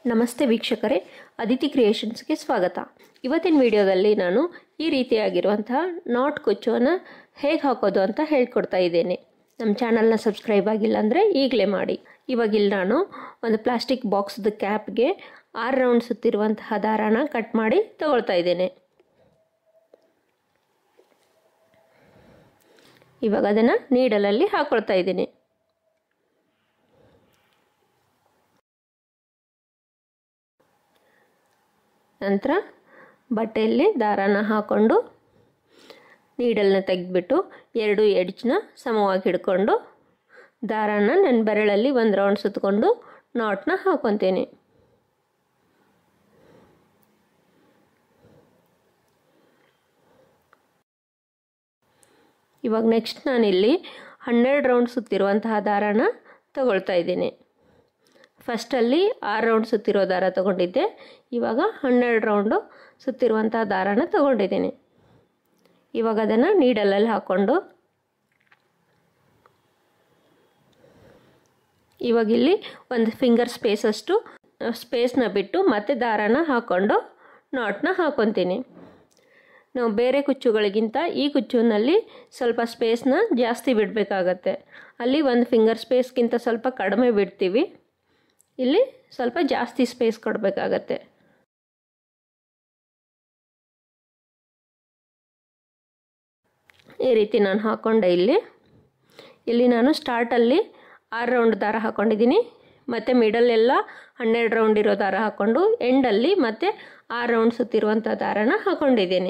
ನಮಸ್ತೆ ವೀಕ್ಷಕರೇ ಅದಿತಿ ಕ್ರಿಯೇಷನ್ಸ್ಗೆ ಸ್ವಾಗತ ಇವತ್ತಿನ ವಿಡಿಯೋದಲ್ಲಿ ನಾನು ಈ ರೀತಿಯಾಗಿರುವಂತಹ ನಾಟ್ ಕುಚ್ಚುವನ್ನು ಹೇಗೆ ಹಾಕೋದು ಅಂತ ಹೇಳ್ಕೊಡ್ತಾ ಇದ್ದೇನೆ ನಮ್ಮ ಚಾನಲ್ನ ಸಬ್ಸ್ಕ್ರೈಬ್ ಆಗಿಲ್ಲ ಅಂದರೆ ಈಗಲೇ ಮಾಡಿ ಇವಾಗಿಲ್ಲಿ ನಾನು ಒಂದು ಪ್ಲಾಸ್ಟಿಕ್ ಬಾಕ್ಸ್ದು ಕ್ಯಾಪ್ಗೆ ಆರು ರೌಂಡ್ ಸುತ್ತಿರುವಂತಹ ದಾರಾನ ಕಟ್ ಮಾಡಿ ತಗೊಳ್ತಾ ಇದ್ದೇನೆ ಇವಾಗ ಅದನ್ನು ನೀಡಲಲ್ಲಿ ಹಾಕೊಳ್ತಾ ಇದ್ದೀನಿ ನಂತರ ಬಟ್ಟೆಯಲ್ಲಿ ದಾರಾನ ಹಾಕ್ಕೊಂಡು ನೀಡಲ್ನ ತೆಗೆದ್ಬಿಟ್ಟು ಎರಡು ಎಡ್ಜ್ನ ಸಮವಾಗಿ ಹಿಡ್ಕೊಂಡು ದಾರಾನ ನನ್ನ ಬೆರಳಲ್ಲಿ ಒಂದು ರೌಂಡ್ ಸುತ್ತಕೊಂಡು ನಾಟ್ನ ಹಾಕೊತೀನಿ ಇವಾಗ ನೆಕ್ಸ್ಟ್ ನಾನಿಲ್ಲಿ ಹನ್ನೆರಡು ರೌಂಡ್ ಸುತ್ತಿರುವಂತಹ ದಾರಾನ ತಗೊಳ್ತಾ ಇದ್ದೀನಿ ಫಸ್ಟಲ್ಲಿ ಆರು ರೌಂಡ್ ಸುತ್ತಿರೋ ದಾರ ತೊಗೊಂಡಿದ್ದೆ ಇವಾಗ ಹನ್ನೆರಡು ರೌಂಡು ಸುತ್ತಿರುವಂಥ ದಾರಾನ ತೊಗೊಂಡಿದ್ದೀನಿ ಇವಾಗ ಅದನ್ನು ನೀಡಲಲ್ಲಿ ಹಾಕ್ಕೊಂಡು ಇವಾಗ ಇಲ್ಲಿ ಒಂದು ಫಿಂಗರ್ ಸ್ಪೇಸಷ್ಟು ಸ್ಪೇಸ್ನ ಬಿಟ್ಟು ಮತ್ತೆ ದಾರಾನ ಹಾಕ್ಕೊಂಡು ನಾಟ್ನ ಹಾಕ್ಕೊತೀನಿ ನಾವು ಬೇರೆ ಕುಚ್ಚುಗಳಿಗಿಂತ ಈ ಕುಚ್ಚುನಲ್ಲಿ ಸ್ವಲ್ಪ ಸ್ಪೇಸ್ನ ಜಾಸ್ತಿ ಬಿಡಬೇಕಾಗತ್ತೆ ಅಲ್ಲಿ ಒಂದು ಫಿಂಗರ್ ಸ್ಪೇಸ್ಗಿಂತ ಸ್ವಲ್ಪ ಕಡಿಮೆ ಬಿಡ್ತೀವಿ ಇಲ್ಲಿ ಸ್ವಲ್ಪ ಜಾಸ್ತಿ ಸ್ಪೇಸ್ ಕೊಡಬೇಕಾಗತ್ತೆ ಈ ರೀತಿ ನಾನು ಹಾಕ್ಕೊಂಡೆ ಇಲ್ಲಿ ಇಲ್ಲಿ ನಾನು ಸ್ಟಾರ್ಟಲ್ಲಿ ಆರು ರೌಂಡ್ ದಾರ ಹಾಕ್ಕೊಂಡಿದ್ದೀನಿ ಮತ್ತು ಮಿಡಲ್ಲೆಲ್ಲ ಹನ್ನೆರಡು ರೌಂಡ್ ಇರೋ ದಾರ ಹಾಕ್ಕೊಂಡು ಎಂಡಲ್ಲಿ ಮತ್ತು ಆರು ರೌಂಡ್ ಸುತ್ತಿರುವಂಥ ದಾರನ ಹಾಕ್ಕೊಂಡಿದ್ದೀನಿ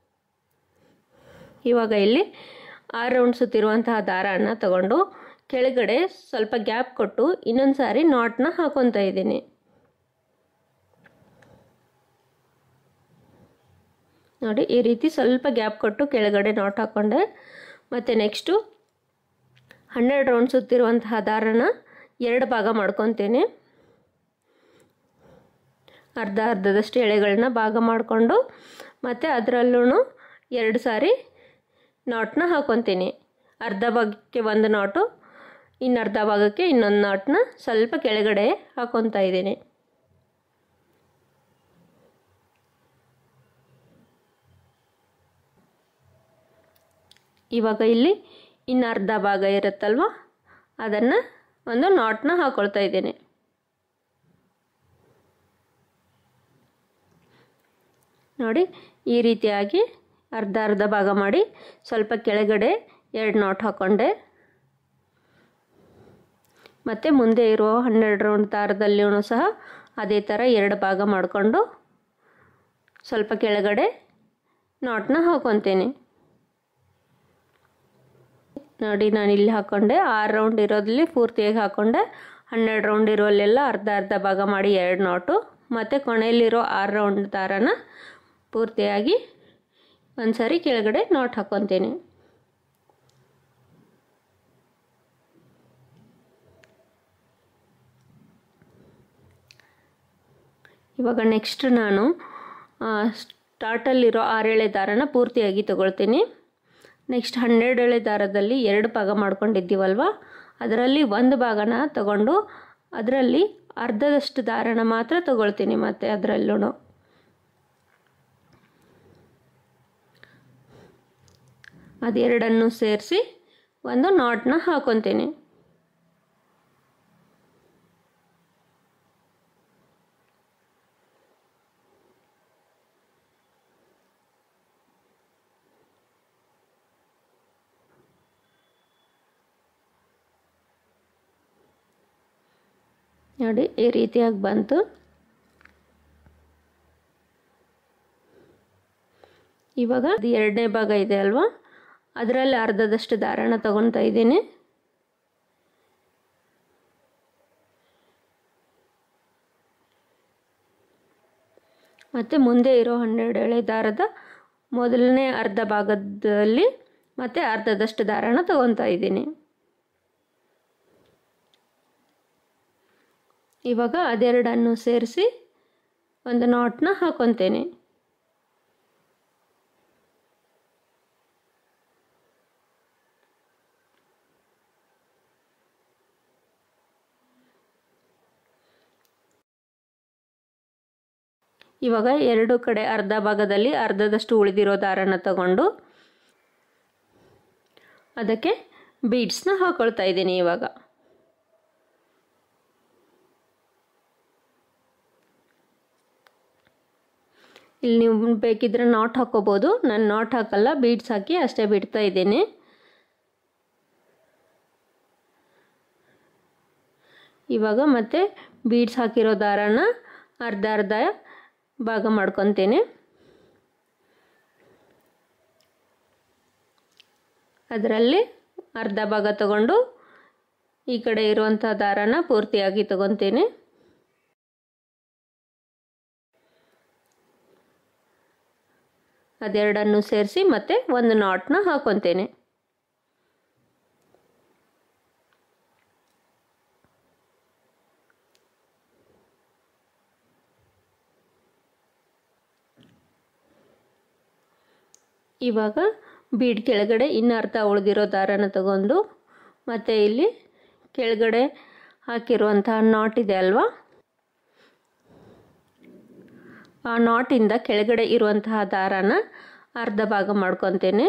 ಇವಾಗ ಇಲ್ಲಿ ಆರು ರೌಂಡ್ ಸುತ್ತಿರುವಂತಹ ದಾರನ ತಗೊಂಡು ಕೆಳಗಡೆ ಸ್ವಲ್ಪ ಗ್ಯಾಪ್ ಕೊಟ್ಟು ಇನ್ನೊಂದು ಸಾರಿ ನಾಟ್ನ ಹಾಕೊತಾ ಇದ್ದೀನಿ ನೋಡಿ ಈ ರೀತಿ ಸ್ವಲ್ಪ ಗ್ಯಾಪ್ ಕೊಟ್ಟು ಕೆಳಗಡೆ ನಾಟ್ ಹಾಕ್ಕೊಂಡೆ ಮತ್ತು ನೆಕ್ಸ್ಟು ಹನ್ನೆರಡು ರೌಂಡ್ ಸುತ್ತಿರುವಂತಹ ದಾರನ ಎರಡು ಭಾಗ ಮಾಡ್ಕೊತೀನಿ ಅರ್ಧ ಅರ್ಧದಷ್ಟು ಎಳೆಗಳನ್ನ ಭಾಗ ಮಾಡಿಕೊಂಡು ಮತ್ತು ಅದರಲ್ಲೂ ಎರಡು ಸಾರಿ ನಾಟ್ನ ಹಾಕ್ಕೊತೀನಿ ಅರ್ಧ ಭಾಗಕ್ಕೆ ಒಂದು ನಾಟು ಇನ್ನು ಅರ್ಧ ಭಾಗಕ್ಕೆ ಇನ್ನೊಂದು ನಾಟ್ನ ಸ್ವಲ್ಪ ಕೆಳಗಡೆ ಹಾಕ್ಕೊತಾ ಇದ್ದೀನಿ ಇವಾಗ ಇಲ್ಲಿ ಇನ್ನು ಅರ್ಧ ಭಾಗ ಇರುತ್ತಲ್ವ ಅದನ್ನು ಒಂದು ನಾಟ್ನ ಹಾಕ್ಕೊಳ್ತಾ ಇದ್ದೀನಿ ನೋಡಿ ಈ ರೀತಿಯಾಗಿ ಅರ್ಧ ಅರ್ಧ ಭಾಗ ಮಾಡಿ ಸ್ವಲ್ಪ ಕೆಳಗಡೆ ಎರಡು ನಾಟ್ ಹಾಕ್ಕೊಂಡೆ ಮತ್ತು ಮುಂದೆ ಇರುವ ಹನ್ನೆರಡು ರೌಂಡ್ ದಾರದಲ್ಲಿಯೂ ಸಹ ಅದೇ ಥರ ಎರಡು ಭಾಗ ಮಾಡಿಕೊಂಡು ಸ್ವಲ್ಪ ಕೆಳಗಡೆ ನಾಟ್ನ ಹಾಕ್ಕೊತೀನಿ ನೋಡಿ ನಾನು ಇಲ್ಲಿ ಹಾಕ್ಕೊಂಡೆ ಆರು ರೌಂಡ್ ಇರೋದ್ರಲ್ಲಿ ಪೂರ್ತಿಯಾಗಿ ಹಾಕ್ಕೊಂಡೆ ಹನ್ನೆರಡು ರೌಂಡ್ ಇರೋಲ್ಲೆಲ್ಲ ಅರ್ಧ ಅರ್ಧ ಭಾಗ ಮಾಡಿ ಎರಡು ನಾಟು ಮತ್ತು ಕೊನೆಯಲ್ಲಿರೋ ಆರು ರೌಂಡ್ ದಾರನ ಪೂರ್ತಿಯಾಗಿ ಒಂದು ಸಾರಿ ಕೆಳಗಡೆ ನಾಟ್ ಹಾಕ್ಕೊತೀನಿ ಇವಾಗ ನೆಕ್ಸ್ಟ್ ನಾನು ಸ್ಟಾರ್ಟಲ್ಲಿರೋ ಆರೇಳೆ ದಾರನ ಪೂರ್ತಿಯಾಗಿ ತಗೊಳ್ತೀನಿ ನೆಕ್ಸ್ಟ್ ಹನ್ನೆರಡು ಎಳೆ ದಾರದಲ್ಲಿ ಎರಡು ಭಾಗ ಮಾಡ್ಕೊಂಡಿದ್ದೀವಲ್ವ ಅದರಲ್ಲಿ ಒಂದು ಭಾಗನ ತಗೊಂಡು ಅದರಲ್ಲಿ ಅರ್ಧದಷ್ಟು ದಾರನ ಮಾತ್ರ ತಗೊಳ್ತೀನಿ ಮತ್ತು ಅದರಲ್ಲೂ ಅದೆರಡನ್ನು ಸೇರಿಸಿ ಒಂದು ನಾಟ್ನ ಹಾಕೊತೀನಿ ನೋಡಿ ಈ ರೀತಿಯಾಗಿ ಬಂತು ಇವಾಗ ಅದು ಎರಡನೇ ಭಾಗ ಇದೆ ಅಲ್ವಾ ಅದರಲ್ಲಿ ಅರ್ಧದಷ್ಟು ದಾರಾಣ ತಗೊತಾ ಇದ್ದೀನಿ ಮತ್ತು ಮುಂದೆ ಇರೋ ಹನ್ನೆರಡು ಎಳೆ ದಾರದ ಮೊದಲನೇ ಅರ್ಧ ಭಾಗದಲ್ಲಿ ಮತ್ತು ಅರ್ಧದಷ್ಟು ದಾರಾಣ ತಗೊತಾ ಇದ್ದೀನಿ ಇವಾಗ ಅದೆರಡನ್ನು ಸೇರಿಸಿ ಒಂದು ನಾಟ್ನ ಹಾಕೊತೇನೆ ಇವಾಗ ಎರಡು ಕಡೆ ಅರ್ಧ ಭಾಗದಲ್ಲಿ ಅರ್ಧದಷ್ಟು ಉಳಿದಿರೋ ದಾರನ ತಗೊಂಡು ಅದಕ್ಕೆ ಬೀಡ್ಸ್ನ ಹಾಕೊಳ್ತಾ ಇದ್ದೀನಿ ಇವಾಗ ಇಲ್ಲಿ ನೀವು ಬೇಕಿದ್ರೆ ನಾಟ್ ಹಾಕೋಬೋದು ನಾನು ನಾಟ್ ಹಾಕಲ್ಲ ಬೀಡ್ಸ್ ಹಾಕಿ ಅಷ್ಟೇ ಬಿಡ್ತಾ ಇದ್ದೀನಿ ಇವಾಗ ಮತ್ತೆ ಬೀಡ್ಸ್ ಹಾಕಿರೋ ದಾರಾನ ಅರ್ಧ ಅರ್ಧ ಭಾಗ ಮಾಡ್ಕೊತೀನಿ ಅದರಲ್ಲಿ ಅರ್ಧ ಭಾಗ ತಗೊಂಡು ಈ ಕಡೆ ಇರುವಂಥ ದಾರಾನ ಪೂರ್ತಿಯಾಗಿ ತಗೊತೀನಿ ಅದೆರಡನ್ನು ಸೇರಿಸಿ ಮತ್ತೆ ಒಂದು ನಾಟ್ನ ಹಾಕೊತೇನೆ ಇವಾಗ ಬೀಡ್ ಕೆಳಗಡೆ ಇನ್ನು ಅರ್ಧ ಉಳಿದಿರೋ ದಾರನ ತಗೊಂಡು ಮತ್ತು ಇಲ್ಲಿ ಕೆಳಗಡೆ ಹಾಕಿರುವಂತಹ ನಾಟ್ ಇದೆ ಅಲ್ವಾ ಆ ನಾಟಿಂದ ಕೆಳಗಡೆ ಇರುವಂತಹ ದಾರಾನ ಅರ್ಧ ಭಾಗ ಮಾಡ್ಕೊತೇನೆ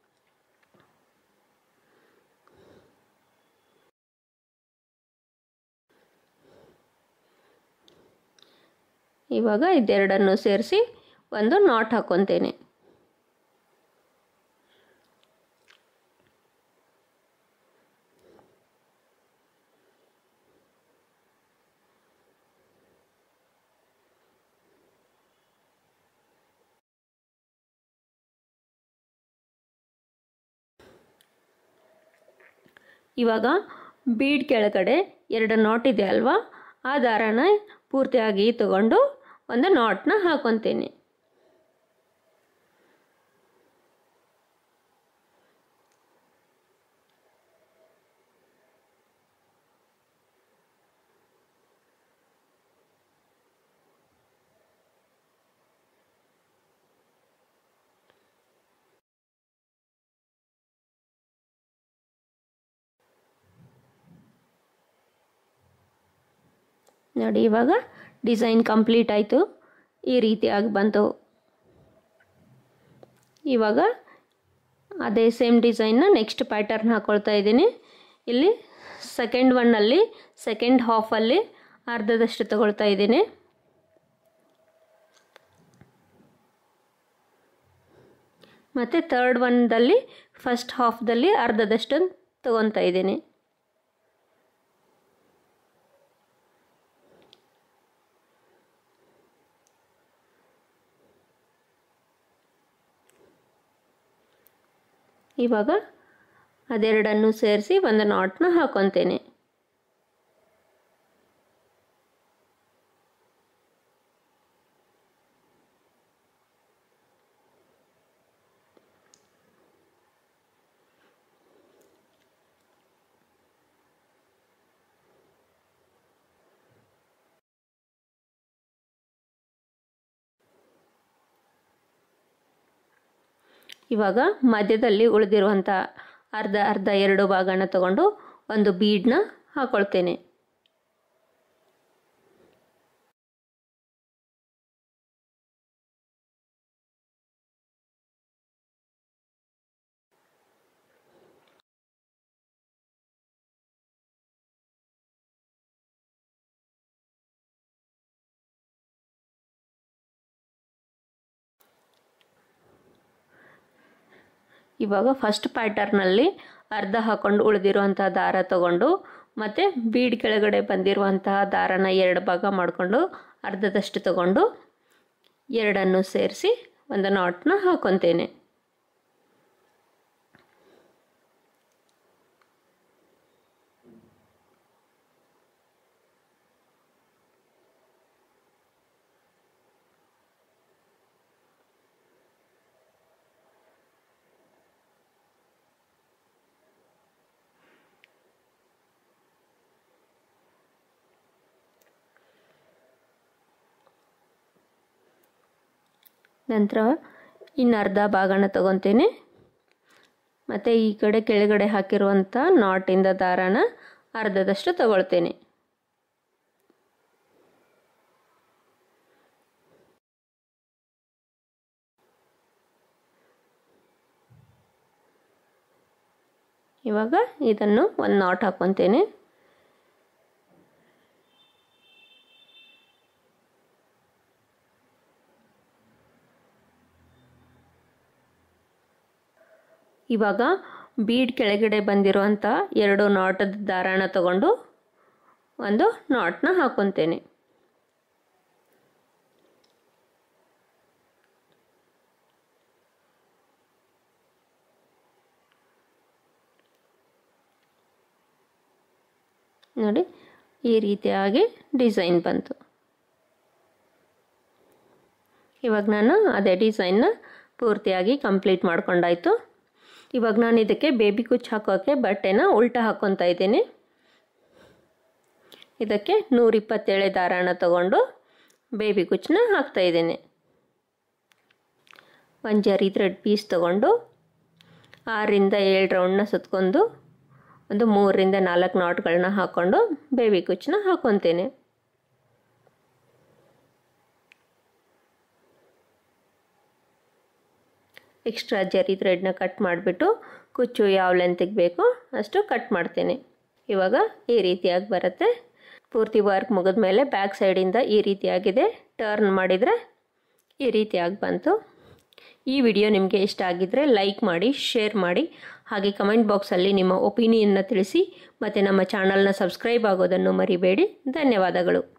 ಇವಾಗ ಇದೆರಡನ್ನು ಸೇರಿಸಿ ಒಂದು ನಾಟ್ ಹಾಕ್ಕೊತೇನೆ ಇವಾಗ ಬೀಡ್ ಕೆಳಗಡೆ ಎರಡು ನಾಟ್ ಇದೆ ಅಲ್ವಾ ಆ ದಾರಾನ ಪೂರ್ತಿಯಾಗಿ ತಗೊಂಡು ಒಂದು ನಾಟ್ನ ಹಾಕೊತೀನಿ ನೋಡಿ ಇವಾಗ ಡಿಸೈನ್ ಕಂಪ್ಲೀಟ್ ಆಯಿತು ಈ ರೀತಿಯಾಗಿ ಬಂತು ಇವಾಗ ಅದೇ ಸೇಮ್ ಡಿಸೈನ್ನ ನೆಕ್ಸ್ಟ್ ಪ್ಯಾಟರ್ನ್ ಹಾಕ್ಕೊಳ್ತಾ ಇದ್ದೀನಿ ಇಲ್ಲಿ ಸೆಕೆಂಡ್ ಒನ್ನಲ್ಲಿ ಸೆಕೆಂಡ್ ಹಾಫಲ್ಲಿ ಅರ್ಧದಷ್ಟು ತಗೊಳ್ತಾ ಇದ್ದೀನಿ ಮತ್ತು ತರ್ಡ್ ಒನ್ದಲ್ಲಿ ಫಸ್ಟ್ ಹಾಫ್ದಲ್ಲಿ ಅರ್ಧದಷ್ಟು ತಗೊತಾ ಇದ್ದೀನಿ ಇವಾಗ ಅದೆರಡನ್ನು ಸೇರಿಸಿ ಒಂದು ನಾಟ್ನ ಹಾಕೊತೇನೆ ಇವಾಗ ಮಧ್ಯದಲ್ಲಿ ಉಳಿದಿರುವಂಥ ಅರ್ಧ ಅರ್ಧ ಎರಡು ಭಾಗನ ತಗೊಂಡು ಒಂದು ಬೀಡನ್ನ ಹಾಕೊಳ್ತೇನೆ ಇವಾಗ ಫಸ್ಟ್ ಪ್ಯಾಟರ್ನಲ್ಲಿ ಅರ್ಧ ಹಾಕೊಂಡು ಉಳಿದಿರುವಂತಹ ದಾರ ತಗೊಂಡು ಮತ್ತು ಬೀಡ್ ಕೆಳಗಡೆ ಬಂದಿರುವಂತಹ ದಾರನ ಎರಡು ಭಾಗ ಮಾಡಿಕೊಂಡು ಅರ್ಧದಷ್ಟು ತಗೊಂಡು ಎರಡನ್ನು ಸೇರಿಸಿ ಒಂದು ನಾಟ್ನ ಹಾಕೊತೇನೆ ನಂತರ ಇನ್ನು ಅರ್ಧ ಭಾಗನ ತಗೊತೇನೆ ಮತ್ತು ಈ ಕಡೆ ಕೆಳಗಡೆ ಹಾಕಿರುವಂಥ ನಾಟಿಂದ ದಾರಾನ ಅರ್ಧದಷ್ಟು ತಗೊಳ್ತೇನೆ ಇವಾಗ ಇದನ್ನು ಒಂದು ನಾಟ್ ಹಾಕ್ಕೊತೇನೆ ಇವಾಗ ಬೀಡ್ ಕೆಳಗಡೆ ಬಂದಿರುವಂಥ ಎರಡು ನಾಟದ ದಾರಾಣ ತಗೊಂಡು ಒಂದು ನಾಟ್ನ ಹಾಕ್ಕೊತೇನೆ ನೋಡಿ ಈ ರೀತಿಯಾಗಿ ಡಿಸೈನ್ ಬಂತು ಇವಾಗ ನಾನು ಅದೇ ಡಿಸೈನ್ನ ಪೂರ್ತಿಯಾಗಿ ಕಂಪ್ಲೀಟ್ ಮಾಡ್ಕೊಂಡಾಯಿತು ಇವಾಗ ನಾನು ಇದಕ್ಕೆ ಬೇಬಿ ಕುಚ್ಚು ಹಾಕೋಕ್ಕೆ ಬಟ್ಟೆನ ಉಲ್ಟಾ ಹಾಕ್ಕೊತಾ ಇದ್ದೀನಿ ಇದಕ್ಕೆ ನೂರಿಪ್ಪತ್ತೇಳೆ ದಾರಾಣ ತಗೊಂಡು ಬೇಬಿ ಕುಚ್ಚನ್ನ ಹಾಕ್ತಾಯಿದ್ದೀನಿ ಒಂದು ಜರಿ ಥ್ರೆಡ್ ಪೀಸ್ ತಗೊಂಡು ಆರರಿಂದ ಏಳು ರೌಂಡ್ನ ಸುತ್ಕೊಂಡು ಒಂದು ಮೂರರಿಂದ ನಾಲ್ಕು ನಾಟ್ಗಳನ್ನ ಹಾಕ್ಕೊಂಡು ಬೇಬಿ ಕುಚ್ಚನ್ನ ಹಾಕ್ಕೊತೇನೆ ಎಕ್ಸ್ಟ್ರಾ ಜರಿ ಥ್ರೆಡ್ನ ಕಟ್ ಮಾಡಿಬಿಟ್ಟು ಕುಚ್ಚು ಯಾವ ಲೆಂತಿಗೆ ಬೇಕೋ ಅಷ್ಟು ಕಟ್ ಮಾಡ್ತೇನೆ ಇವಾಗ ಈ ರೀತಿಯಾಗಿ ಬರುತ್ತೆ ಪೂರ್ತಿ ವರ್ಕ್ ಮುಗಿದ ಮೇಲೆ ಬ್ಯಾಕ್ ಸೈಡಿಂದ ಈ ರೀತಿಯಾಗಿದೆ ಟರ್ನ್ ಮಾಡಿದರೆ ಈ ರೀತಿಯಾಗಿ ಬಂತು ಈ ವಿಡಿಯೋ ನಿಮಗೆ ಇಷ್ಟ ಆಗಿದ್ದರೆ ಲೈಕ್ ಮಾಡಿ ಶೇರ್ ಮಾಡಿ ಹಾಗೆ ಕಮೆಂಟ್ ಬಾಕ್ಸಲ್ಲಿ ನಿಮ್ಮ ಒಪಿನಿಯನ್ನ ತಿಳಿಸಿ ಮತ್ತು ನಮ್ಮ ಚಾನಲ್ನ ಸಬ್ಸ್ಕ್ರೈಬ್ ಆಗೋದನ್ನು ಮರಿಬೇಡಿ ಧನ್ಯವಾದಗಳು